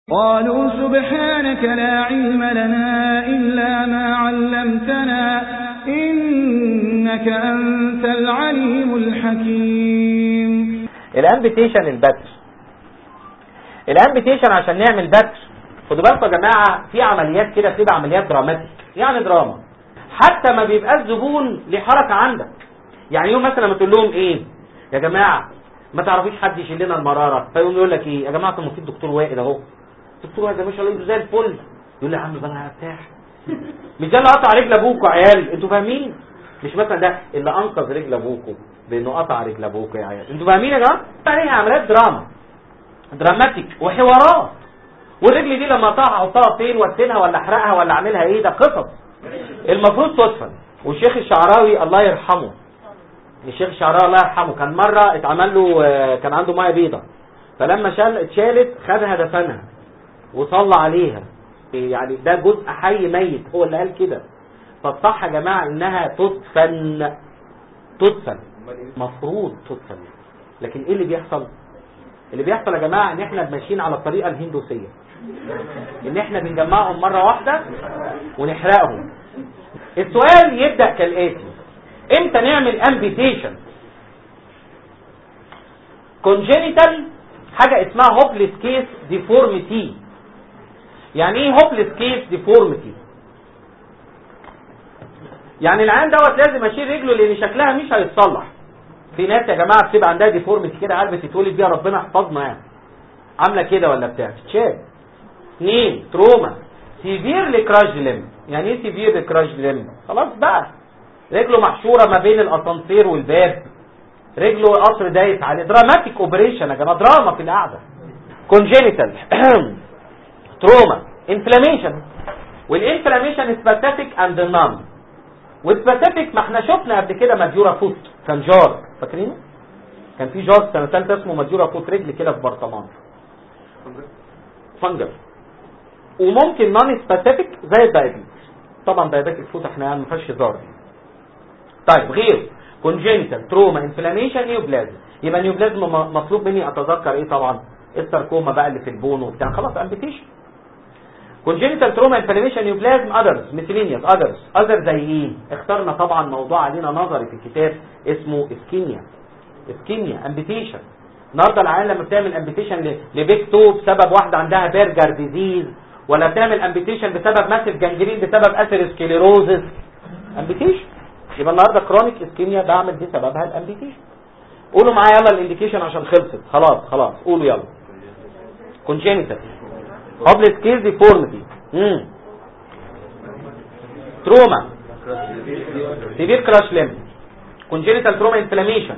قالوا سبحانك لا علم لنا إلا ما علمتنا إنك أنت العليم الحكيم الامبيتيشن البتر الامبيتيشن عشان نعمل بتر خدوا بالكم يا جماعه في عمليات كده بتبقى عمليات دراماتيك يعني دراما حتى ما بيبقى الزبون ليه حركه عندك يعني يوم مثلا ما تقول لهم ايه يا جماعه ما تعرفيش حد يشيل لنا المراره فيقوم يقول لك ايه يا جماعه طب ما في الدكتور وائل اهو الدكتور وائل ده ما شاء الله زي الفل يقول لي يا عم بقى انا هرتاح مش ده اللي قطع رجل ابوكوا عيال انتوا فاهمين مش مثلا ده اللي انقذ رجل ابوكوا بانه قطع رجل ابوكوا يا عيال انتوا فاهمين يا جماعه عليها عمليات دراما دراماتيك وحوارات والرجل دي لما اقطعها احطها فين وادفنها ولا احرقها ولا اعملها ايه ده قصص المفروض تدفن والشيخ الشعراوي الله يرحمه الشيخ الشعراوي الله يرحمه كان مره اتعمل له كان عنده ميه بيضه فلما شال اتشالت خدها دفنها وصلى عليها يعني ده جزء حي ميت هو اللي قال كده فالصح يا جماعه انها تدفن تدفن مفروض تدفن لكن ايه اللي بيحصل اللي بيحصل يا جماعه ان احنا ماشيين على الطريقه الهندوسيه ان احنا بنجمعهم مره واحده ونحرقهم السؤال يبدا كالاتي امتى نعمل امبيتيشن كونجينيتال حاجه اسمها هوبليس كيس ديفورميتي يعني ايه هوبليس كيس ديفورميتي يعني العين دوت لازم اشيل رجله لان شكلها مش هيتصلح في ناس يا جماعه بتبقى عندها ديفورميتي كده عارفه تتولد بيها ربنا يحفظنا يعني عامله كده ولا بتاع تتشال اثنين تروما سيفير لكراش لم يعني ايه سيفير لكراش لم خلاص بقى رجله محشوره ما بين الاسانسير والباب رجله قطر دايس عليه دراماتيك اوبريشن يا جماعه دراما في القعده كونجينيتال تروما انفلاميشن والانفلاميشن سبيسيفيك اند نون والسبيسيفيك ما احنا شفنا قبل كده مديورا فوت كان جار فاكرينه كان في جار سنه ثالثه اسمه مديورا فوت رجل كده في برطمان فنجر وممكن نون سبيسيفيك زي الدايابيتس طبعا دايابيتك فوت احنا يعني ما فيهاش هزار دي طيب غير كونجينيتال تروما انفلاميشن نيوبلازم يبقى نيوبلازم مطلوب مني اتذكر ايه طبعا الساركوما بقى اللي في البون وبتاع خلاص امبيتيشن كونجينيتال تروما انفلاميشن نيوبلازم اذرز ميثيلينيوس اذرز اذر زي ايه اخترنا طبعا موضوع علينا نظري في الكتاب اسمه اسكيميا اسكيميا امبيتيشن النهارده العيال لما بتعمل امبيتيشن لبيك تو بسبب واحده عندها بيرجر ديزيز ولا بتعمل امبيتيشن بسبب ماسف جانجرين بسبب اثيروسكليروزس امبيتيشن يبقى النهارده كرونيك اسكيميا بعمل دي سببها الامبيتيشن قولوا معايا يلا الانديكيشن عشان خلصت خلاص خلاص قولوا يلا كونجينيتال هوبليس كيس ديفورميتي امم تروما سيفير كراش ليم كونجينيتال تروما انفلاميشن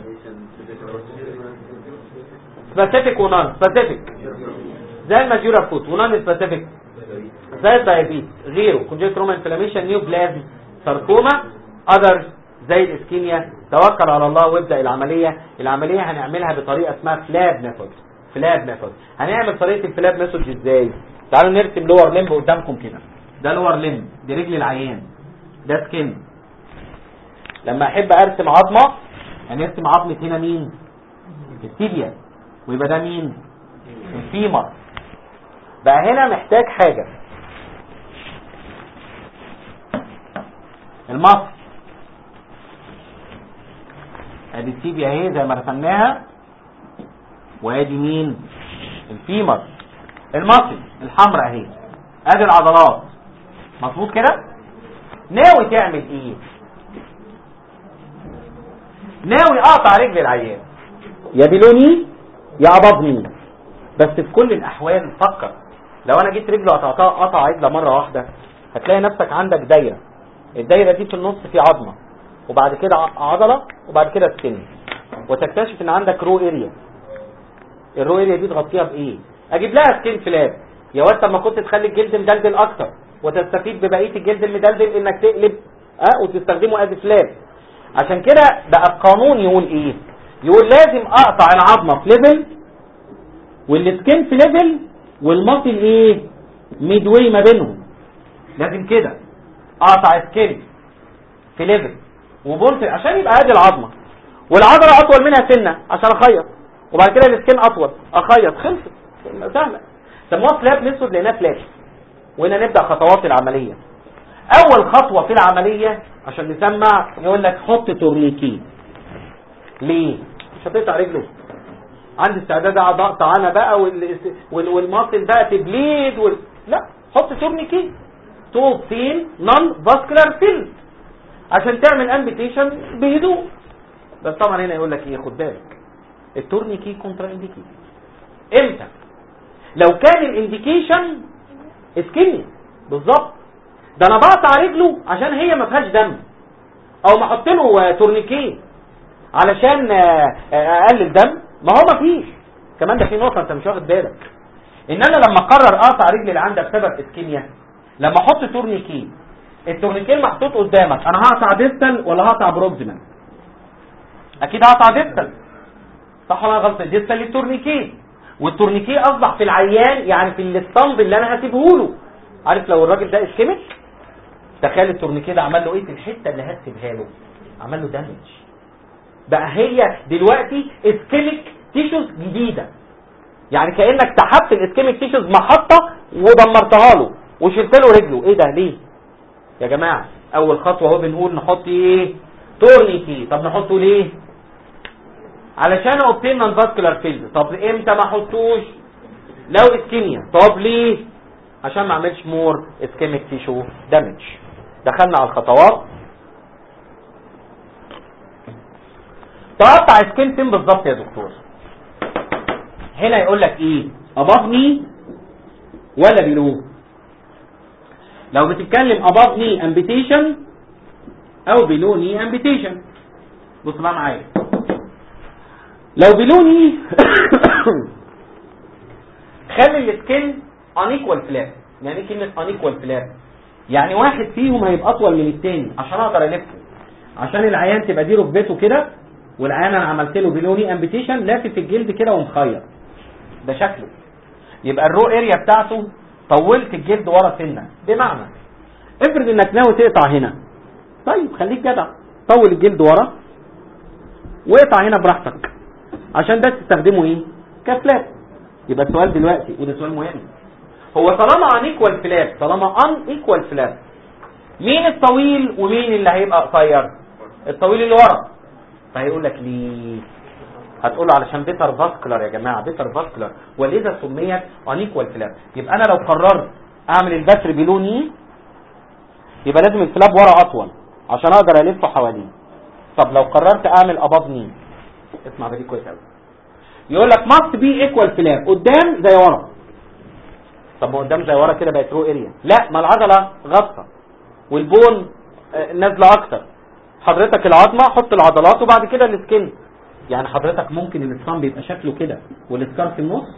سبيسيفيك ونون سبيسيفيك زي الماجورا فوت ونون سبيسيفيك زي الدايابيت غيره كونجينيتال تروما انفلاميشن نيو بلازم ساركوما اذر زي الاسكيميا توكل على الله وابدا العمليه العمليه هنعملها بطريقه اسمها فلاب ميثود فلاب ميثود هنعمل طريقه الفلاب ميثود ازاي تعالوا نرسم لور لمب قدامكم كده ده لور لمب دي رجل العيان ده سكن لما احب ارسم عظمه هنرسم عظمه هنا مين التيبيا ويبقى ده مين الفيمر بقى هنا محتاج حاجه المصل ادي التيبيا اهي زي ما رسمناها وادي مين الفيمر المصل الحمراء اهي ادي العضلات مظبوط كده ناوي تعمل ايه ناوي اقطع رجل العيان يا بلوني يا قبضني بس في كل الاحوال فكر لو انا جيت رجله قطعتها قطع عدله مره واحده هتلاقي نفسك عندك دايره الدايره دي في النص في عظمه وبعد كده عضله وبعد كده سكن وتكتشف ان عندك رو اريا الرو اريا دي تغطيها بايه اجيب لها سكين فلاب يا واد طب ما كنت تخلي الجلد مدلدل اكتر وتستفيد ببقيه الجلد المدلدل انك تقلب اه وتستخدمه از فلاب عشان كده بقى القانون يقول ايه يقول لازم اقطع العظمه في ليفل والسكين في ليفل والمصل ايه ميدوي ما بينهم لازم كده اقطع سكين في ليفل وبولت عشان يبقى ادي العظمه والعضله اطول منها سنه عشان اخيط وبعد كده السكين اطول اخيط خلصت سهله سموها فلاب نسود لانها فلاب وهنا نبدا خطوات العمليه اول خطوه في العمليه عشان نسمع يقول لك حط تورنيكي ليه مش هتقطع رجله عندي استعداد اقعد اقطع انا بقى وال... وال... والماسل بقى تبليد وال... لا حط تورنيكي توب سين نون فاسكولار فيلد عشان تعمل امبيتيشن بهدوء بس طبعا هنا يقول لك ايه خد بالك التورنيكي كونترا انديكي امتى لو كان الانديكيشن اسكيميا بالظبط ده انا بقطع رجله عشان هي ما فيهاش دم او ما احط له تورنيكيه علشان اقلل دم ما هو ما فيش كمان ده في نقطه انت مش واخد بالك ان انا لما اقرر اقطع رجلي اللي عندها بسبب اسكيميا لما احط تورنيكيه التورنيكيه محطوط قدامك انا هقطع ديستال ولا هقطع بروكسيمال اكيد هقطع ديستال صح ولا غلط ديستال للتورنيكيه والتورنيكيه اصبح في العيان يعني في الاسطمب اللي انا هسيبه له عارف لو الراجل ده اسكيميك تخيل التورنيكيه ده عمل له ايه في الحته اللي هتسيبها له عمل له دامج بقى هي دلوقتي اسكيميك تيشوز جديده يعني كانك سحبت الاسكيميك تيشوز محطه ودمرتها له وشلت له رجله ايه ده ليه يا جماعه اول خطوه اهو بنقول نحط ايه تورنيكي طب نحطه ليه علشان اوبتين نون فاسكولار فيلد طب امتى ما احطوش لو اسكيميا طب ليه عشان ما اعملش مور اسكيميك تيشو دامج دخلنا على الخطوات تقطع سكين فين بالظبط يا دكتور هنا يقول لك ايه ابافني ولا بيلو لو بتتكلم ابافني امبيتيشن او بيلوني امبيتيشن بص بقى معايا لو بيلوني خلي السكين unequal flap يعني ايه كلمه unequal flap يعني واحد فيهم هيبقى اطول من التاني عشان اقدر الفه عشان العيان تبقى دي ركبته كده والعيان انا عملت له بلوني امبيتيشن لافف الجلد كده ومخير ده شكله يبقى الرو اريا بتاعته طولت الجلد ورا سنه بمعنى افرض انك ناوي تقطع هنا طيب خليك جدع طول الجلد ورا واقطع هنا براحتك عشان ده تستخدمه ايه كفلاب يبقى السؤال دلوقتي وده سؤال مهم هو طالما ان ايكوال فلاب طالما ان ايكوال فلاب مين الطويل ومين اللي هيبقى قصير الطويل اللي ورا فهيقول لك ليه هتقول له علشان بيتر فاسكولار يا جماعه بيتر فاسكولار ولذا سميت ان ايكوال فلاب يبقى انا لو قررت اعمل البتر بلوني يبقى لازم الفلاب ورا اطول عشان اقدر الف حواليه طب لو قررت اعمل اباف ني اسمع بدي كويس قوي يقول لك ماست بي ايكوال فلاب قدام زي ورا طب ما قدام زي ورا كده بقت رو اريا لا ما العضله غطى والبون نازله اكتر حضرتك العظمه حط العضلات وبعد كده السكن يعني حضرتك ممكن الاسكان بيبقى شكله كده والاسكان في النص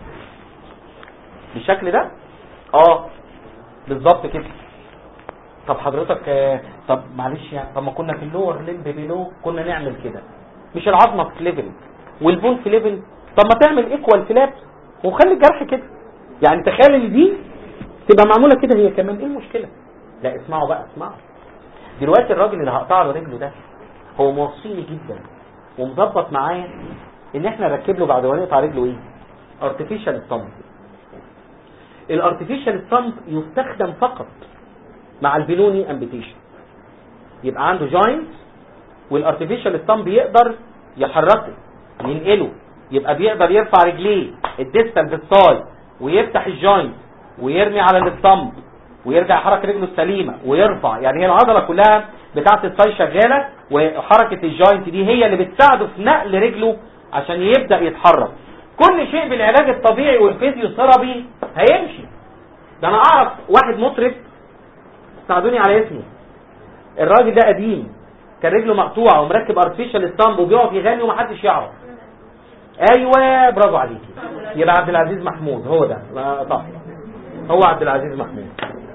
بالشكل ده اه بالظبط كده طب حضرتك آه طب معلش يعني طب ما كنا في اللور لمب بيلو كنا نعمل كده مش العظمه في ليفل والبون في ليفل طب ما تعمل ايكوال فلاب وخلي الجرح كده يعني تخيل ان دي تبقى معموله كده هي كمان ايه المشكله لا اسمعوا بقى اسمعوا دلوقتي الراجل اللي هقطع له رجله ده هو موصيني جدا ومظبط معايا ان احنا نركب له بعد ما نقطع رجله ايه ارتفيشال ستامب الارتفيشال ستامب يستخدم فقط مع البلوني امبيتيشن يبقى عنده جوينت والارتفيشال ستامب يقدر يحركه ينقله يبقى بيقدر يرفع رجليه الديستال بالصاي ويفتح الجوينت ويرمي على الستامب ويرجع يحرك رجله السليمه ويرفع يعني هي العضله كلها بتاعه الصاي شغاله وحركه الجوينت دي هي اللي بتساعده في نقل رجله عشان يبدا يتحرك كل شيء بالعلاج الطبيعي والفيزيوثيرابي هيمشي ده انا اعرف واحد مطرب ساعدوني على اسمه الراجل ده قديم كان رجله مقطوعه ومركب ارتفيشال ستامب وبيقف يغني ومحدش يعرف ايوه برافو عليكي يبقى عبد العزيز محمود هو ده صح هو عبد العزيز محمود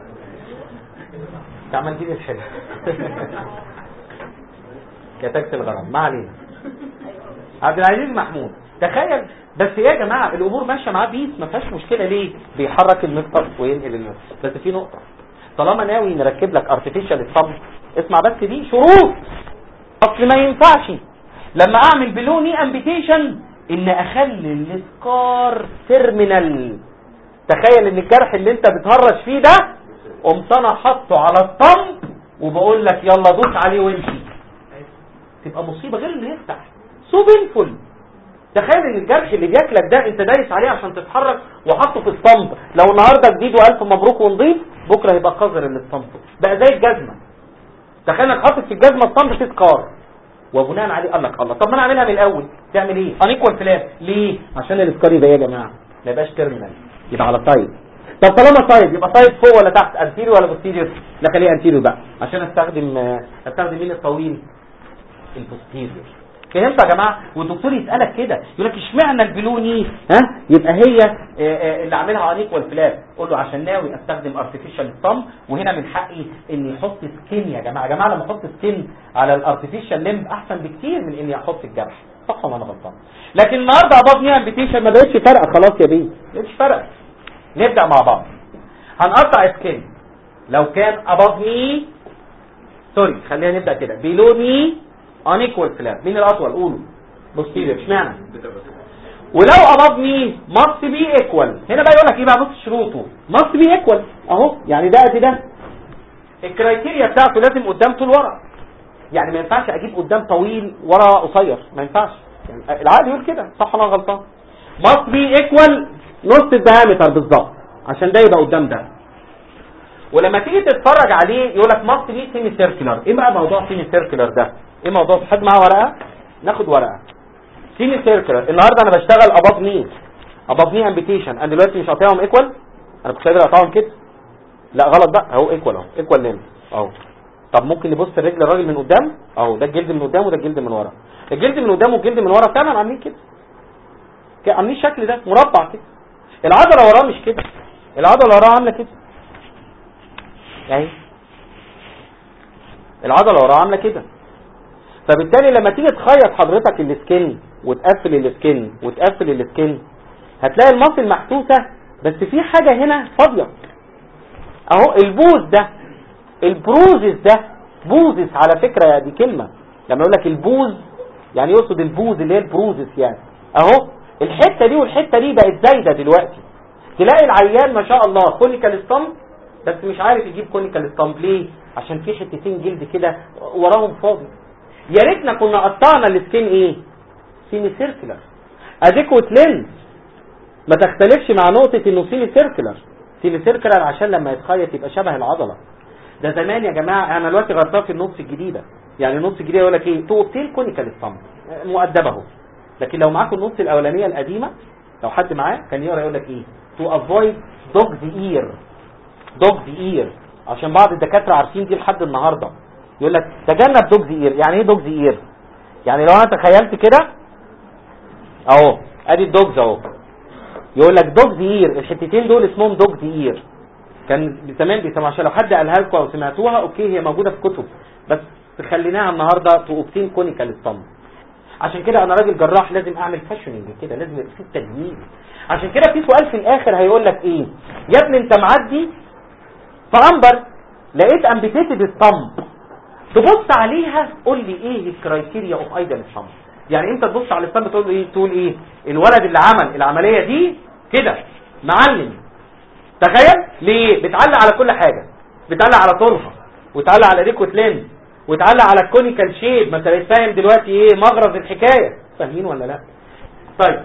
انت عملتي لي الحلو كتبت الغرام ما علينا عبد العزيز محمود تخيل بس يا جماعه الامور ماشيه معاه بيس ما فيهاش مشكله ليه بيحرك المفطر وينقل المفطر بس في نقطه طالما ناوي نركب لك ارتفيشال ستامب اسمع بس دي شروط اصل ما ينفعش لما اعمل بلوني امبيتيشن ان اخلي السكار تيرمينال تخيل ان الجرح اللي انت بتهرش فيه ده قمت انا حاطه على الطنب وبقول لك يلا دوس عليه وامشي تبقى مصيبه غير اللي يفتح سو بينفول تخيل ان الجرح اللي بياكلك ده انت دايس عليه عشان تتحرك وحطه في الصمب لو النهارده جديد والف مبروك ونضيف بكره يبقى قذر اللي الصمب بقى زي الجزمه تخيل انك حاطط في الجزمه الصمب تتكار وبناء عليه قال لك الله طب ما انا اعملها من الاول تعمل ايه انيكوال فلاب ليه عشان الاسكار يبقى ايه يا جماعه ما يبقاش تيرمينال يبقى على سايد طب طالما سايد يبقى سايد فوق ولا تحت انتيريو ولا بوستيريو لا خليه انتيريو بقى عشان استخدم استخدم مين الطويل البوستيريو فهمت يا جماعه والدكتور يسالك كده يقول لك اشمعنى البلوني ها يبقى هي اللي عاملها انيكوال فلاب قول له عشان ناوي استخدم ارتفيشال ستام وهنا من حقي اني احط سكين يا جماعه يا جماعه لما احط سكين على الارتفيشال لمب احسن بكتير من اني احط الجرح صح ولا انا غلطان لكن النهارده اباف نيها امبيتيشن ما بقتش فارقه خلاص يا بيه ما بقتش فارقه نبدا مع بعض هنقطع سكين لو كان اباف ني سوري خلينا نبدا كده بيلو ني unequal فلاب مين الاطول قولوا بوستيريور اشمعنى ولو above me must be equal هنا بقى يقول لك ايه بقى بص شروطه must be equal اهو يعني ده قد ده الكرايتيريا بتاعته لازم قدام طول ورا يعني ما ينفعش اجيب قدام طويل ورا قصير ما ينفعش يعني العقل يقول كده صح ولا غلطان must be equal نص الدايمتر بالظبط عشان ده يبقى قدام ده ولما تيجي تتفرج عليه يقول لك must be semi circular ايه بقى موضوع semi circular ده ايه موضوع حد معاه ورقه ناخد ورقه سيمي سيركلر النهارده انا بشتغل اباف ني اباف ني امبيتيشن انا دلوقتي مش قاطعهم ايكوال انا كنت قادر اقطعهم كده لا غلط بقى اهو ايكوال اهو ايكوال لين اهو طب ممكن نبص الرجل الراجل من قدام اهو ده الجلد من قدام وده الجلد من ورا الجلد من قدام والجلد من ورا فعلا عاملين كده كده عاملين الشكل ده مربع كده العضله وراه مش كده العضله وراه عامله كده اهي العضله وراه عامله كده فبالتالي لما تيجي تخيط حضرتك السكن وتقفل السكن وتقفل السكن هتلاقي المصل محسوسة بس في حاجة هنا فاضية اهو البوز ده البروزس ده بوزس على فكرة دي كلمة لما يقول لك البوز يعني يقصد البوز اللي هي البروزس يعني اهو الحتة دي والحتة دي بقت زايدة دلوقتي تلاقي العيان ما شاء الله كونيكال ستامب بس مش عارف يجيب كونيكال ستامب ليه عشان في حتتين جلد كده وراهم فاضي يا ريتنا كنا قطعنا السكين ايه سيمي سيركلر اديكوت لينز ما تختلفش مع نقطة انه سيمي سيركلر سيمي سيركلر عشان لما يتخيط يبقى شبه العضلة ده زمان يا جماعة انا دلوقتي غيرتها في النص الجديدة يعني النص الجديدة يقول لك ايه تو تيل كونيكال ستامب مؤدبة اهو لكن لو معاكم النص الاولانية القديمة لو حد معاه كان يقرا يقول لك ايه تو افويد دوجز اير دوجز اير عشان بعض الدكاترة عارفين دي لحد النهارده يقول لك تجنب دوجز اير يعني ايه دوجز اير يعني لو انا تخيلت كده اهو ادي الدوجز اهو يقول لك دوجز اير الحتتين دول اسمهم دوجز اير كان زمان بيسموها عشان لو حد قالها لكم او سمعتوها اوكي هي موجوده في كتب بس خليناها النهارده تو اوبتين كونيكال ستامب عشان كده انا راجل جراح لازم اعمل فاشوننج كده لازم يبقى فيه تجميل عشان كده في سؤال في الاخر هيقول لك ايه يا ابني انت معدي في عنبر لقيت امبيتيتد ستامب تبص عليها قول لي ايه الكرايتيريا اوف ايدل ستامب يعني انت تبص على الستامب تقول ايه تقول ايه الولد اللي عمل العمليه دي كده معلم تخيل ليه بتعلق على كل حاجه بتعلق على طولها وتعلق على ريكوت لينز وتعلق على الكونيكال شيب ما انت بقيت فاهم دلوقتي ايه مغرض الحكايه فاهمين ولا لا طيب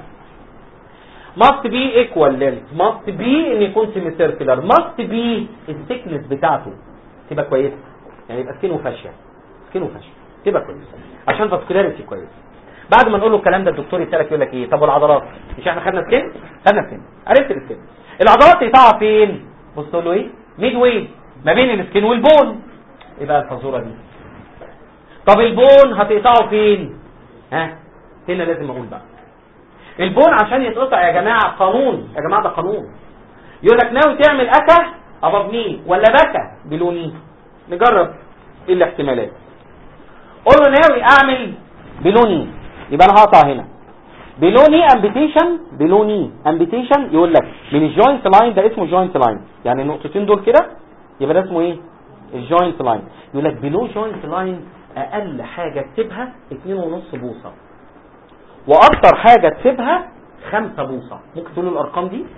must be equal length must be ان يكون سيميسيركلر must be الثيكنس بتاعته تبقى كويسه يعني يبقى سكين وفاشيه سكين وفاشيه تبقى كويسه عشان فاسكولاريتي كويس بعد ما نقول له الكلام ده الدكتور يسالك يقول لك ايه طب والعضلات مش احنا خدنا سكين خدنا سكين عرفت السكين العضلات تقطع فين بص تقول له ايه ميد واي ما بين السكين والبون ايه بقى الفازوره دي طب البون هتقطعه فين ها هنا لازم اقول بقى البون عشان يتقطع يا جماعه قانون يا جماعه ده قانون يقول لك ناوي تعمل اكا اباب مين ولا بكا بلوني نجرب ايه الاحتمالات قول له ناوي اعمل بلوني يبقى انا هقطع هنا بلوني امبيتيشن بلوني امبيتيشن يقول لك من الجوينت لاين ده اسمه جوينت لاين يعني النقطتين دول كده يبقى ده اسمه ايه الجوينت لاين يقول لك بلو جوينت لاين اقل حاجه تسيبها 2.5 بوصه واكتر حاجه تسيبها 5 بوصه ممكن تقولوا الارقام دي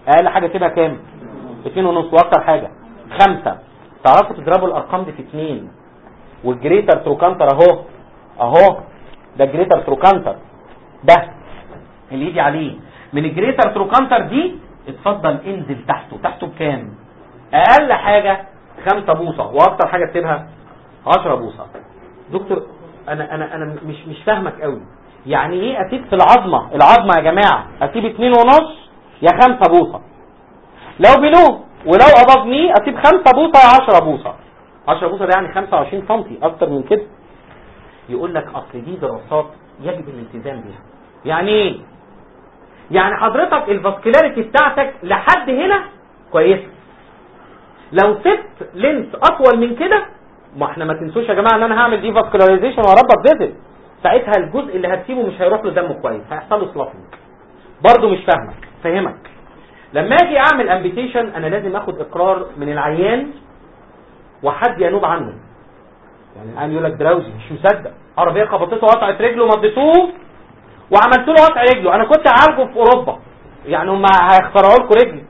اقل حاجه تبقى كام اتنين ونص واكتر حاجه خمسة تعرفوا تضربوا الارقام دي في اتنين والجريتر تروكانتر اهو اهو ده جريتر تروكانتر ده اللي يجي عليه من الجريتر تروكانتر دي اتفضل انزل تحته تحته بكام اقل حاجة خمسة بوصة واكتر حاجة اكتبها عشرة بوصة دكتور انا انا انا مش مش فاهمك قوي يعني ايه اسيب في العظمة العظمة يا جماعة اسيب اتنين ونص يا خمسة بوصة لو بلو ولو اباف مي اسيب خمسة بوصة يا عشرة بوصة 10 بوصة ده يعني 25 سم اكتر من كده يقول لك اصل دي دراسات يجب الالتزام بها يعني ايه يعني حضرتك الفاسكولاريتي بتاعتك لحد هنا كويسه لو سبت لينس اطول من كده ما احنا ما تنسوش يا جماعه ان انا هعمل دي فاسكولاريزيشن واربط فيزل ساعتها الجزء اللي هتسيبه مش هيروح له دم كويس هيحصل له سلافنج برضه مش فاهمك فاهمك لما اجي اعمل امبيتيشن انا لازم اخد اقرار من العيان وحد ينوب عنه يعني الان يقول لك دراوزي مش مصدق عربيه خبطته وقطعت رجله مضيتوه وعملت له قطع رجله انا كنت عالجه في اوروبا يعني هم هيخترعوا لكم رجل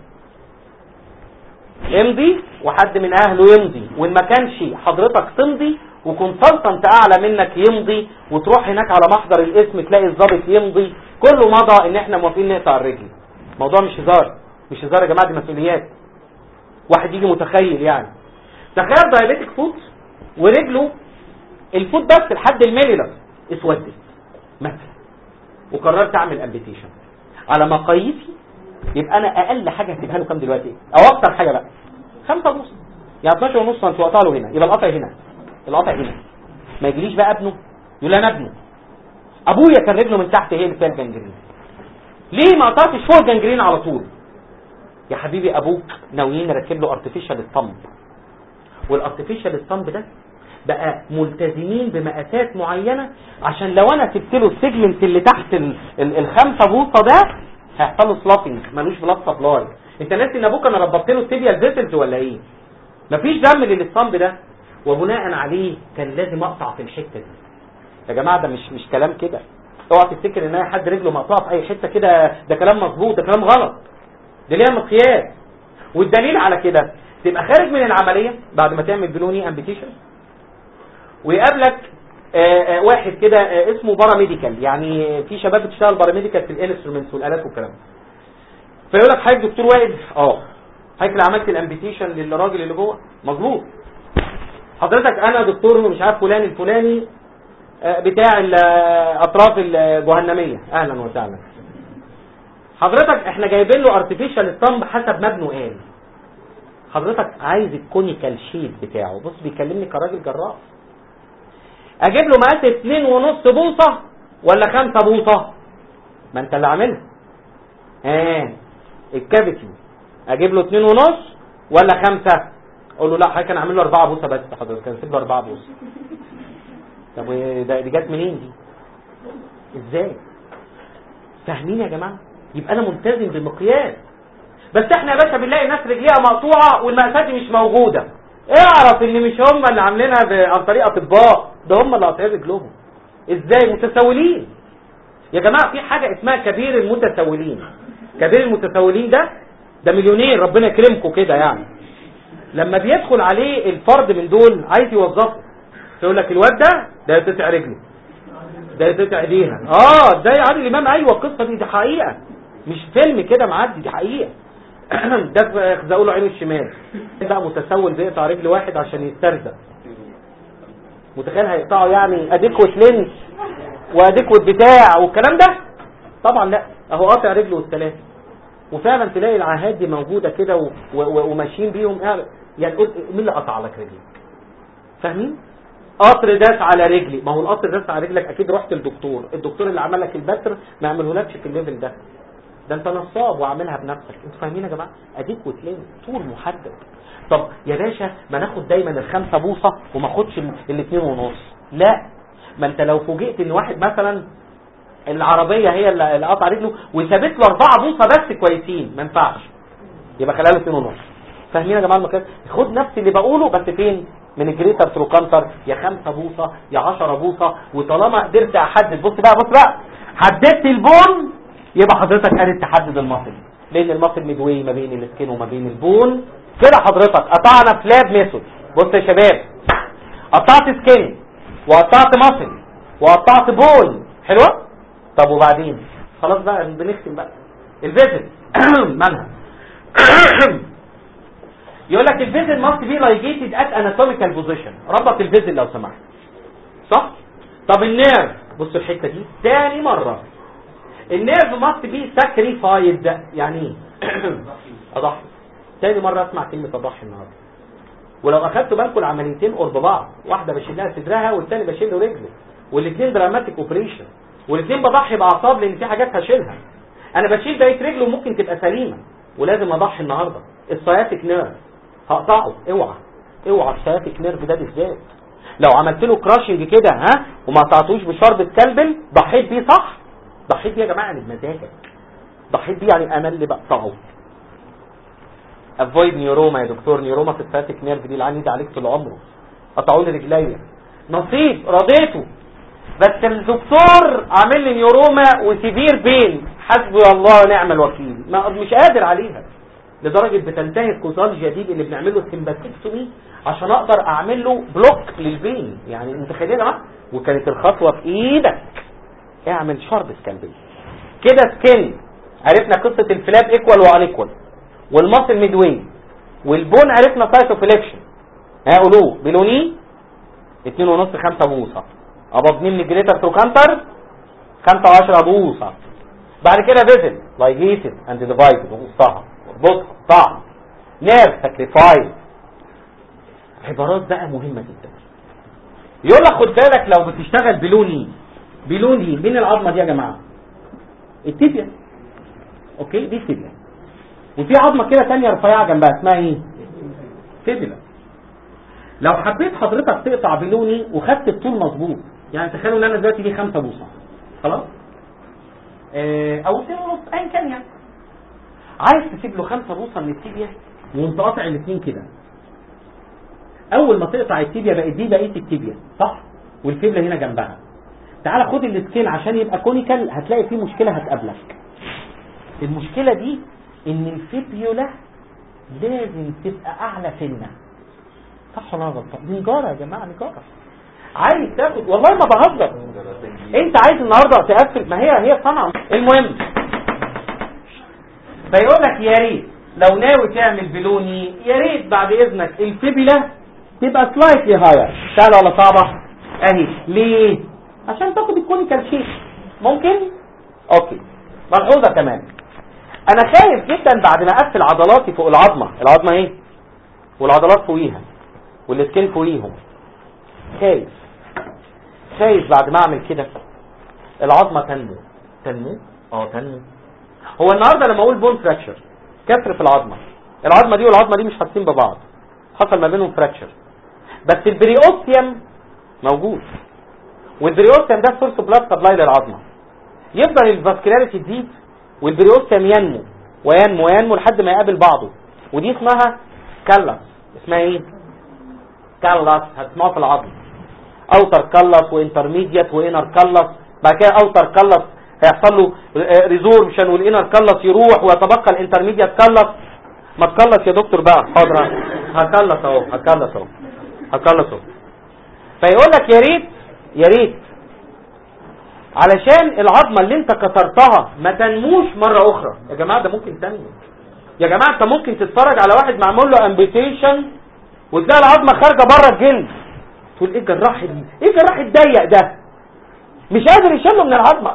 امضي وحد من اهله يمضي وان ما كانش حضرتك تمضي وكونسلتنت اعلى منك يمضي وتروح هناك على محضر الاسم تلاقي الضابط يمضي كله مضى ان احنا موافقين نقطع الرجل الموضوع مش هزار مش هزار يا جماعه دي مسؤوليات واحد يجي متخيل يعني تخيل دايابيتك فوت ورجله الفوت بس لحد الميليلر اسودت مثلا وقررت اعمل امبيتيشن على مقاييسي يبقى انا اقل حاجه هسيبها له كام دلوقتي او اكتر حاجه بقى خمسة ونص يعني 12 ونص انت وقطع له هنا يبقى القطع هنا القطع هنا ما يجيليش بقى ابنه يقول انا ابنه ابويا كان رجله من تحت هي اللي فيها الجنجرين ليه ما قطعتش فوق الجنجرين على طول يا حبيبي ابوك ناويين نركب له ارتفيشال الطمب والارتفيشال الطمب ده بقى ملتزمين بمقاسات معينة عشان لو انا سبت له السيجمنت اللي تحت ال ال الخمسة بوصة ده هيحصل له سلافنج ملوش بلاد سبلاي انت ناسي ان ابوك انا ربطت له التيبيال فيسلز ولا ايه مفيش دم للصمب ده وبناء عليه كان لازم اقطع في الحته دي يا جماعه ده مش مش كلام كده اوعى تفتكر ان اي حد رجله مقطوعه في اي حته كده ده كلام مظبوط ده كلام غلط ده ليها مقياس والدليل على كده تبقى خارج من العمليه بعد ما تعمل بلوني امبيتيشن ويقابلك آآ آآ واحد كده اسمه باراميديكال يعني في شباب بتشتغل باراميديكال في الانسترومنتس والالات والكلام فيقول لك حضرتك دكتور وائل اه حضرتك اللي عملت الامبيتيشن للراجل اللي جوه مظبوط حضرتك انا دكتور مش عارف فلان الفلاني بتاع الاطراف الجهنميه اهلا وسهلا حضرتك احنا جايبين له ارتفيشال اسطمب حسب ما ابنه قال حضرتك عايز الكونيكال شيب بتاعه بص بيكلمني كراجل جراح اجيب له مقاس اتنين ونص بوصة ولا خمسة بوصة ما انت اللي عاملها ها الكافيتي اجيب له اتنين ونص ولا خمسة اقول له لا حضرتك انا عامل له اربعة بوصة بس حضرتك انا سيب له اربعة بوصة طب ده دي جت منين دي ازاي فاهمين يا جماعة يبقى انا ملتزم بمقياس بس احنا يا باشا بنلاقي ناس رجليها مقطوعة والمقاسات دي مش موجودة اعرف ان مش هم اللي عاملينها عن طريق اطباء ده هم اللي قاطعين رجلهم ازاي متسولين يا جماعه في حاجه اسمها كبير المتسولين كبير المتسولين ده ده مليونير ربنا يكرمكم كده يعني لما بيدخل عليه الفرد من دول عايز يوظفه يقول لك الواد ده ده يتقطع رجله ده يتقطع ايديها اه ده عادل الامام ايوه القصه دي دي حقيقه مش فيلم كده معدي دي حقيقه ده يخزقوا له عينه الشمال ده متسول بيقطع رجل واحد عشان يسترزق متخيل هيقطعوا يعني اديكوت لينس واديكوت بتاع والكلام ده طبعا لا اهو قاطع رجله والثلاثه وفعلا تلاقي العاهات دي موجوده كده و- و- وماشيين بيهم يعني قلت مين اللي قطع لك رجلك فاهمين قطر داس على رجلي ما هو القطر داس على رجلك اكيد رحت للدكتور الدكتور اللي عمل لك البتر ما عملهولكش في الليفل ده ده انت نصاب وعاملها بنفسك انتوا فاهمين يا جماعه اديك وتلين طول محدد طب يا باشا ما ناخد دايما الخمسة بوصة وما اخدش ال- الاتنين ونص لا ما انت لو فوجئت ان واحد مثلا العربية هي اللي اللي قطع رجله وسابت له اربعة بوصة بس كويسين ما ينفعش يبقى خليها له اتنين ونص فاهمين يا جماعه المكان خد نفس اللي بقوله بس فين من الجريتر تروكانتر يا خمسة بوصة يا عشرة بوصة وطالما قدرت احدد بص بقى بص بقى حددت البون يبقى حضرتك قادر تحدد المصل بين المصل ميدوي ما بين السكين وما بين البون كده حضرتك قطعنا فلاب ميثود بص يا شباب قطعت سكين وقطعت مصل وقطعت بون حلوه طب وبعدين خلاص بقى بنختم بقى الفيزل مالها يقول لك الفيزل ماست بي لايجيتد ات اناتوميكال بوزيشن ربط الفيزل لو سمحت صح طب النيرف بصوا الحته دي تاني مره النيرف ماست بي ساكريفايد يعني ايه اضحي تاني مره اسمع كلمه اضحي النهارده ولو اخدتوا بالكم العمليتين قرب بعض واحده بشيل لها صدرها والثاني بشيل له رجله والاثنين دراماتيك اوبريشن والاثنين بضحي باعصاب لان في حاجات هشيلها انا بشيل بقيه رجله ممكن تبقى سليمه ولازم اضحي النهارده السياتيك نيرف هقطعه اوعى اوعى السياتيك نيرف ده بالذات لو عملت له كراشنج كده ها وما قطعتوش بشربة كلبل ضحيت بيه صح ضحيت بيه يا جماعه يعني بمزاجك ضحيت بيه يعني انا اللي بقطعه افويد نيوروما يا دكتور نيوروما في السياتيك نيرف دي العين دي عليك طول عمره قطعوا لي رجليا نصيب رضيته بس الدكتور عامل لي نيوروما وسيفير بين حسبي الله ونعم الوكيل ما مش قادر عليها لدرجة بتنتهي الكوزالجيا دي اللي بنعمل له سمباتيكتومي عشان اقدر اعمل له بلوك للبين يعني انت خلينا يا جماعه وكانت الخطوه في ايدك اعمل شرب سكالبي كده سكين عرفنا قصه الفلاب ايكوال وان ايكوال والماسل ميدوي والبون عرفنا سايتوفليكشن ها قولوه بلوني 2 ونص 5 بوصه ابض من جريتر تروكانتر 5 و10 بوصه بعد كده فيزل لايجيتد اند ديفايدد وقصها بص طعم نير ساكريفايد عبارات بقى مهمة جدا يقول لك خد بالك لو بتشتغل بلوني بلوني مين العظمة دي يا جماعة التibia اوكي دي التibia وفي عظمة كده تانية رفيعة جنبها اسمها ايه تibia لو حبيت حضرتك تقطع بلوني وخدت الطول مظبوط يعني تخيلوا ان انا دلوقتي دي خمسة بوصة خلاص اه او اتنين ونص ايا كان يعني عايز تسيب له خمسة بوصة من التibia وانت قاطع الاثنين كده اول ما تقطع التيبيا بقت دي بقيه التيبيا صح والفيبلا هنا جنبها تعال خد السكين عشان يبقى كونيكال هتلاقي فيه مشكله هتقابلك المشكله دي ان الفيبيولا لازم تبقى اعلى سنه صح ولا غلط دي نجاره يا جماعه نجاره عايز تاخد والله ما بهزر انت عايز النهارده تقفل ما هي هي صنعه المهم فيقول لك يا ريت لو ناوي تعمل بلوني يا ريت بعد اذنك الفيبيلا تبقى سلايتلي هاير سهله ولا صعبه اهي ليه عشان تاخد الكونيكال شيب ممكن اوكي ملحوظه كمان انا خايف جدا بعد ما اقفل عضلاتي فوق العظمه العظمه ايه والعضلات فوقيها والسكين فوقيهم خايف خايف بعد ما اعمل كده العظمه تنمو تنمو اه تنمو هو النهارده لما اقول بون فراكشر كسر في العظمه العظمه دي والعظمه دي مش حاسين ببعض حصل ما بينهم فراكشر بس البريوستيوم موجود والبريوستيوم ده سورس بلاد سبلاي للعظمه يفضل الفاسكولاريتي تزيد والبريوستيوم ينمو وينمو وينمو لحد ما يقابل بعضه ودي اسمها كالس اسمها ايه كالس هتسمعوها في العظم اوتر كالس وانترميديت وانر كالس بعد كده اوتر كالس هيحصل له ريزوربشن والانر كالس يروح ويتبقى الانترميديت كالس ما تكلص يا دكتور بقى حاضر هكلص اهو هكلص اهو هكلص اهو فيقول لك يا ريت يا ريت علشان العظمه اللي انت كسرتها ما تنموش مره اخرى يا جماعه ده ممكن تنمو يا جماعه انت ممكن تتفرج على واحد معمول له امبيتيشن وتلاقي العظمه خارجه بره الجلد تقول ايه الجراح ايه الجراح الضيق ده مش قادر يشيله من العظمه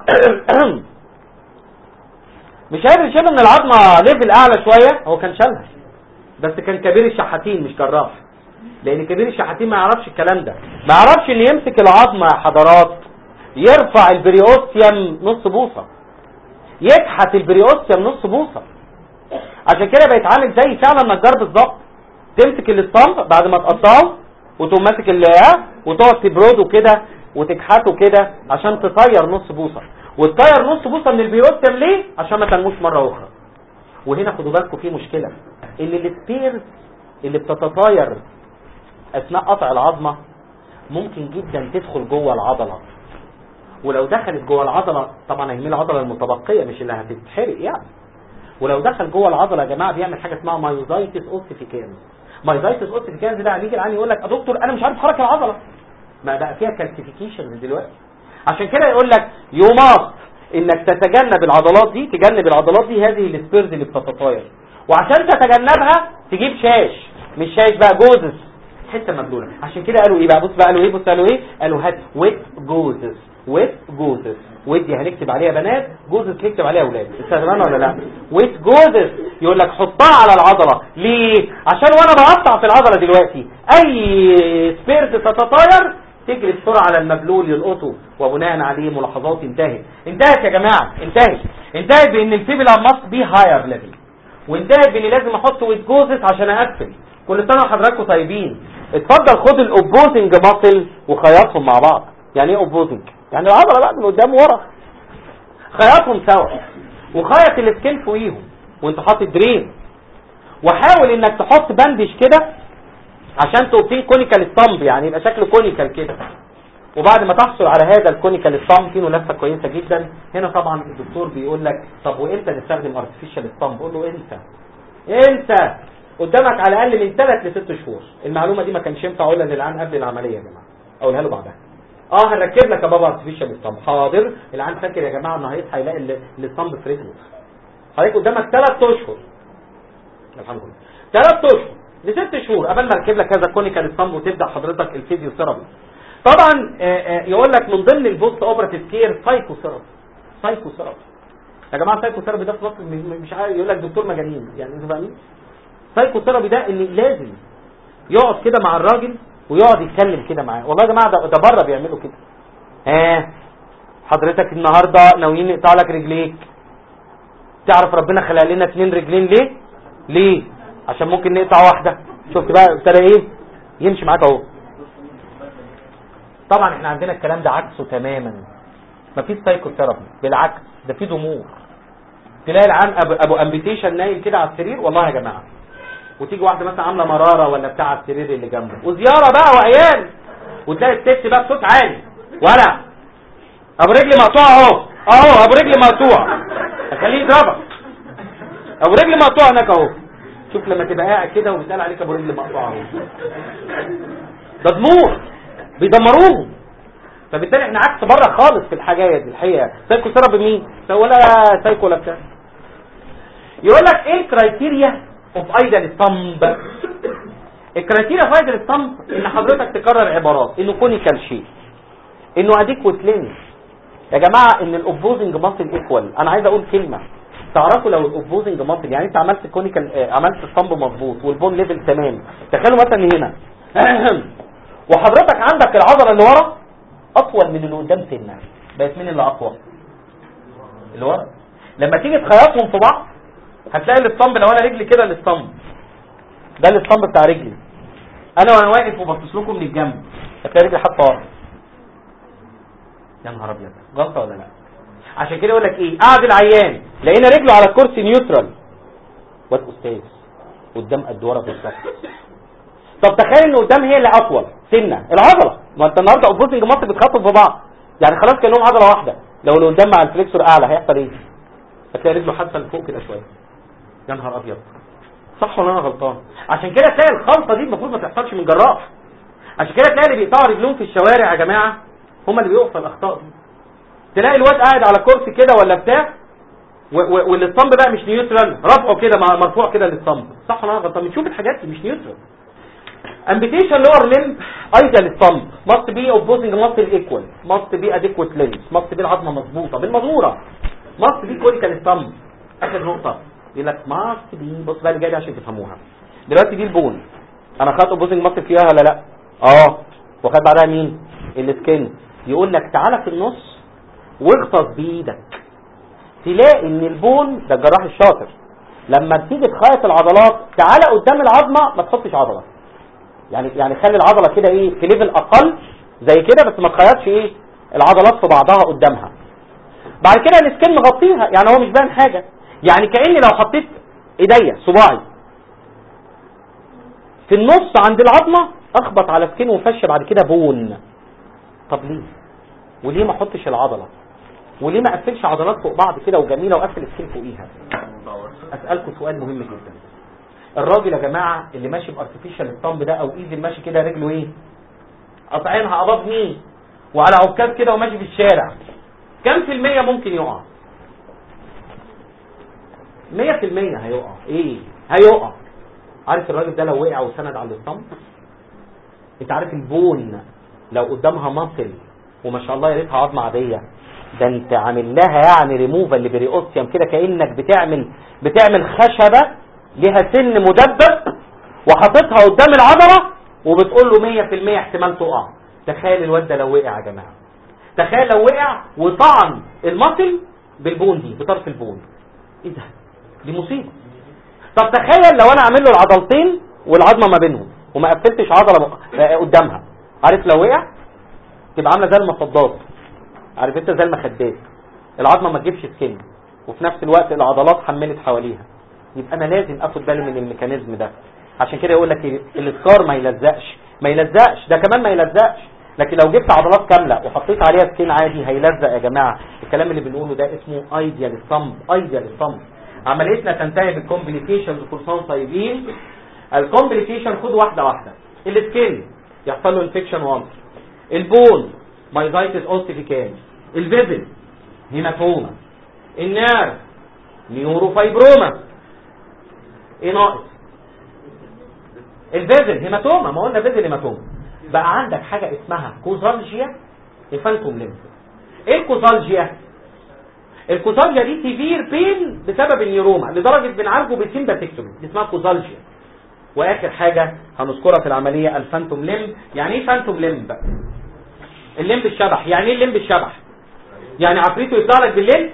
مش قادر يشيله من العظمه ليفل اعلى شويه هو كان شالها بس كان كبير الشحاتين مش جراح لان كبير الشحاتين ما يعرفش الكلام ده ما يعرفش ان يمسك العظمه يا حضرات يرفع البريوستيوم نص بوصه يكحت البريوستيوم نص بوصه عشان كده بيتعامل زي فعلا نجار بالظبط تمسك الاسطمب بعد ما تقطعه وتقوم ماسك اللي وتقعد تبرده كده وتكحته كده عشان تطير نص بوصه وتطير نص بوصه من البيوتيوم ليه عشان ما تنموش مره اخرى وهنا خدوا بالكم في مشكله ان السبيرز اللي بتتطاير اثناء قطع العظمه ممكن جدا تدخل جوه العضله ولو دخلت جوه العضله طبعا هي العضله المتبقيه مش اللي هتتحرق يعني ولو دخل جوه العضله يا جماعه بيعمل حاجه اسمها مايوزايتس اوستيفيكانز مايوزايتس اوستيفيكانز ده بيجي العيان يقول لك يا دكتور انا مش عارف احرك العضله ما بقى فيها كالسيفيكيشن دلوقتي عشان كده يقول لك يو ماست انك تتجنب العضلات دي تجنب العضلات دي هذه السبيرز اللي بتتطاير وعشان تتجنبها تجيب شاش مش شاش بقى جوزس حته مبلوله عشان كده قالوا ايه بقى بص بقى قالوا ايه بص قالوا ايه قالوا هات ويت جوزس ويت جوزس ويت دي هنكتب عليها بنات جوزس نكتب عليها اولاد استخدمنا ولا لا ويت جوزس يقول لك حطها على العضله ليه عشان وانا بقطع في العضله دلوقتي اي سبيرز تتطاير تجري بسرعه على المبلول يلقطه وبناء عليه ملاحظات انتهت انتهت يا جماعه انتهت انتهت بان الفيبلا ماست بي هاير ليفل وانتهت باني لازم احط ويت جوزس عشان اقفل كل سنه وحضراتكم طيبين اتفضل خد الاوبوزنج ماسل وخيطهم مع بعض يعني ايه اوبوزنج يعني العضله بقى من قدام ورا خيطهم سوا وخيط السكين فوقيهم وانت حاطط درين وحاول انك تحط بندج كده عشان توبتين كونيكال ستامب يعني يبقى شكله كونيكال كده وبعد ما تحصل على هذا الكونيكال ستامب فيه لفه كويسه جدا هنا طبعا الدكتور بيقول لك طب وامتى نستخدم ارتفيشال ستامب قول له امتى امتى قدامك على الاقل من 3 ل 6 شهور المعلومه دي ما كانش ينفع اقولها للعيان قبل العمليه يا جماعه اقولها له بعدها اه هنركب لك يا بابا ارتفيشال ستامب حاضر العيان فاكر يا جماعه انه هيصحى يلاقي الستامب في رجله حضرتك قدامك 3 اشهر الحمد لله 3 اشهر لست شهور قبل ما اركب لك هذا كونيكال ستامب وتبدا حضرتك الفيزيو ثيرابي طبعا يقول لك من ضمن البوست اوبراتيف كير سايكو ثيرابي سايكو ثيرابي يا جماعه سايكو ثيرابي ده في مصر مش عارف يقول لك دكتور مجانين يعني انتوا فاهمين سايكو ثيرابي ده اللي لازم يقعد كده مع الراجل ويقعد يتكلم كده معاه والله يا جماعه ده, ده بره بيعملوا كده ها حضرتك النهارده ناويين نقطع لك رجليك تعرف ربنا خلق لنا اثنين رجلين ليه ليه عشان ممكن نقطع واحده شفت بقى ابتدى ايه يمشي معاك اهو طبعا احنا عندنا الكلام ده عكسه تماما مفيش سايكو ثيرابي بالعكس ده في ضمور تلاقي العام ابو, أبو امبيتيشن نايم كده على السرير والله يا جماعه وتيجي واحده مثلا عامله مراره ولا بتاع على السرير اللي جنبه وزياره بقى وعيال وتلاقي الست بقى بصوت عالي ولا ابو رجلي مقطوع اهو اهو ابو رجلي مقطوع اخليه يضربك ابو رجلي مقطوع هناك اهو شوف لما تبقى قاعد كده وبيتقال عليك ابو رجلي مقطوع اهو ده دموع بيدمروهم فبالتالي احنا عكس بره خالص في الحاجات دي الحقيقه سايكو ثيرابي مين ولا سايكو ولا بتاع يقول لك ايه الكرايتيريا اوف ايدل ستامب الكرايتيريا اوف ايدل ستامب ان حضرتك تكرر عبارات انه كونيكال شيء انه اديكوت لينس يا جماعه ان الاوبوزنج ماسل ايكوال انا عايز اقول كلمه تعرفوا لو الاوبوزنج ماسل يعني انت عملت كونيكال اه عملت ستامب مظبوط والبون ليفل تمام تخيلوا مثلا هنا وحضرتك عندك العضله اللي ورا اطول من اللي قدام سنه بقت مين اللي اقوى اللي ورا لما تيجي تخيطهم في بعض هتلاقي الاسطمب لو انا رجلي كده الاسطمب ده الاسطمب بتاع رجلي انا وانا واقف وبصص لكم من الجنب هتلاقي رجلي حاطه ورا يا نهار ابيض غلطه ولا لا عشان كده يقول لك ايه قاعد العيان لقينا رجله على الكرسي نيوترال واد استاذ قدام قد ورا بالظبط طب تخيل ان قدام هي اللي اطول سنه العضله ما انت النهارده اوبوزنج مصر بتخاطب في بعض يعني خلاص كانهم عضله واحده لو اللي قدام مع الفليكسور اعلى هيحصل ايه هتلاقي رجله حاسه لفوق كده شويه يا نهار ابيض صح ولا انا غلطان عشان كده تلاقي الخلطه دي المفروض ما تحصلش من جراح عشان كده تلاقي اللي بيقطعوا رجلهم في الشوارع يا جماعه هم اللي بيقفوا الاخطاء دي تلاقي الواد قاعد على كرسي كده ولا بتاع والاسطمب بقى مش نيوترال رفعه كده مرفوع كده للاسطمب صح ولا انا غلطان بنشوف الحاجات دي مش نيوترال amputation lower limb idle stump must be opposing muscle equal must be adequate length must be العظمه مظبوطه بالمزوره must be conical stump اخر نقطه يقول لك must be بص بقى اللي جاي عشان تفهموها دلوقتي دي البون انا خدت opposing muscle فيها ولا لا اه وخد بعدها مين السكين يقول لك تعالى في النص واغطس بايدك تلاقي ان البون ده الجراح الشاطر لما تيجي تخيط العضلات تعالى قدام العظمه ما تحطش عضله يعني يعني خلي العضله كده ايه في ليفل اقل زي كده بس ما تخيطش ايه العضلات في بعضها قدامها بعد كده السكين مغطيها يعني هو مش باين حاجه يعني كاني لو حطيت ايديا صباعي في النص عند العظمه اخبط على سكين وفش بعد كده بون طب ليه وليه ما احطش العضله وليه ما اقفلش عضلات فوق بعض كده وجميله واقفل السكين فوقيها اسالكم سؤال مهم جدا الراجل يا جماعه اللي ماشي بارتفيشال الطمب ده او ايزي ماشي كده رجله ايه قاطعينها اباب مين وعلى عكاز كده وماشي في الشارع كم في المية ممكن يقع مية في المية هيقع ايه هيقع عارف الراجل ده لو وقع وسند على الصمت انت عارف البون لو قدامها مصل وما شاء الله يا ريتها عظمه عاديه ده انت عامل لها يعني ريموفال لبريوستيوم كده كانك بتعمل بتعمل خشبه ليها سن مدبب وحاططها قدام العضله وبتقول له 100% احتمال تقع تخيل الواد ده لو وقع يا جماعه تخيل لو وقع وطعن المصل بالبون دي بطرف البون ايه ده دي مصيبه طب تخيل لو انا عامل له العضلتين والعظمه ما بينهم وما قفلتش عضله بق- قدامها عارف لو وقع تبقى عامله زي المصدات عارف انت زي المخدات العظمه ما تجيبش سكن وفي نفس الوقت العضلات حملت حواليها يبقى انا لازم اخد بالي من الميكانيزم ده عشان كده يقول لك إيه؟ السكار ما يلزقش ما يلزقش ده كمان ما يلزقش لكن لو جبت عضلات كامله وحطيت عليها سكين عادي هيلزق يا جماعه الكلام اللي بنقوله ده اسمه ايديال الصمب ايديال الصمب عمليتنا تنتهي بالكومبليكيشنز كورسون طيبين الكومبليكيشن خد واحده واحده السكين يحصل له انفكشن وانس البون مايزايتس اوستيفيكان الفيزل هيماتوما النيرف نيوروفايبروما ايه ناقص الفيزل هيماتوما ما قلنا فيزل هيماتوما بقى عندك حاجه اسمها كوزالجيا الفانتوم ليمف ايه الكوزالجيا الكوزالجيا دي سيفير بين بسبب النيوروما لدرجه بنعالجه بالسيمباتكتومي دي اسمها كوزالجيا واخر حاجه هنذكرها في العمليه الفانتوم ليمب يعني ايه فانتوم ليمب الليمب الشبح يعني ايه الليمب الشبح يعني عفريته يطلع لك بالليل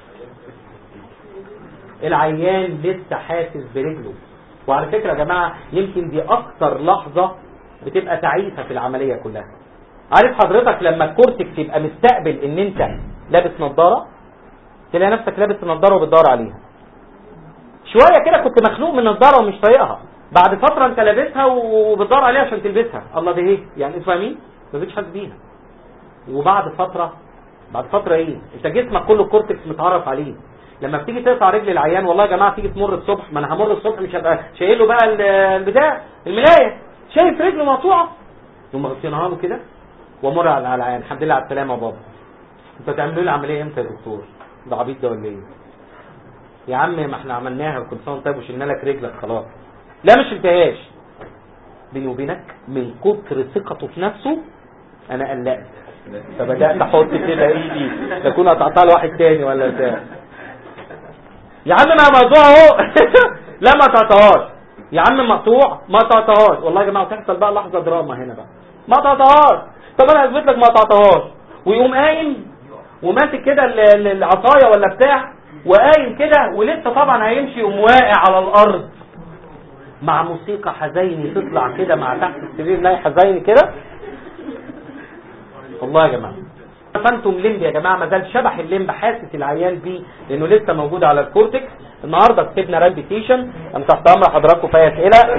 العيان لسه حاسس برجله وعلى فكره يا جماعه يمكن دي اكتر لحظه بتبقى تعيسه في العمليه كلها عارف حضرتك لما الكورتكس يبقى مستقبل ان انت لابس نظاره تلاقي نفسك لابس النظاره وبتدور عليها شويه كده كنت مخنوق من النظاره ومش طايقها بعد فتره انت لابسها وبتدور عليها عشان تلبسها الله ده ايه يعني انتوا فاهمين ما بقتش حاسس بيها وبعد فتره بعد فتره ايه انت جسمك كله الكورتكس متعرف عليه لما بتيجي تقطع رجل العيان والله يا جماعه تيجي تمر الصبح ما انا همر الصبح مش هبقى شايل له بقى ال- البتاع الملايه شايف رجله مقطوعه ثم غطيناها له كده وامر على على العيان الحمد لله على السلامه يا بابا انتوا هتعملوا لي العمليه امتى يا دكتور ده عبيط ده ولا ايه يا عم ما احنا عملناها وكل سنه وانت طيب وشلنا لك رجلك خلاص لا ما شلتهاش بيني وبينك من كتر ثقته في نفسه انا قلقت فبدات احط كده ايدي تكون قطعتها لواحد تاني ولا بتاع يا عم ما موضوع اهو لا ما تقطعهاش يا عم مقطوع ما تقطعهاش والله يا جماعه تحصل بقى لحظه دراما هنا بقى ما تقطعهاش طب انا هثبت لك ما تقطعهاش ويقوم قايم وماسك كده ال- ال- العصايه ولا بتاع وقايم كده ولسه طبعا هيمشي يقوم واقع على الارض مع موسيقى حزيني تطلع كده مع تحت السرير ناي حزيني كده والله يا جماعه فانتوم ليمب يا جماعه ما زال شبح الليمب حاسس العيان بيه لانه لسه موجود على الكورتكس النهارده كتبنا رابيتيشن انا تحت امر حضراتكم في أي اسئله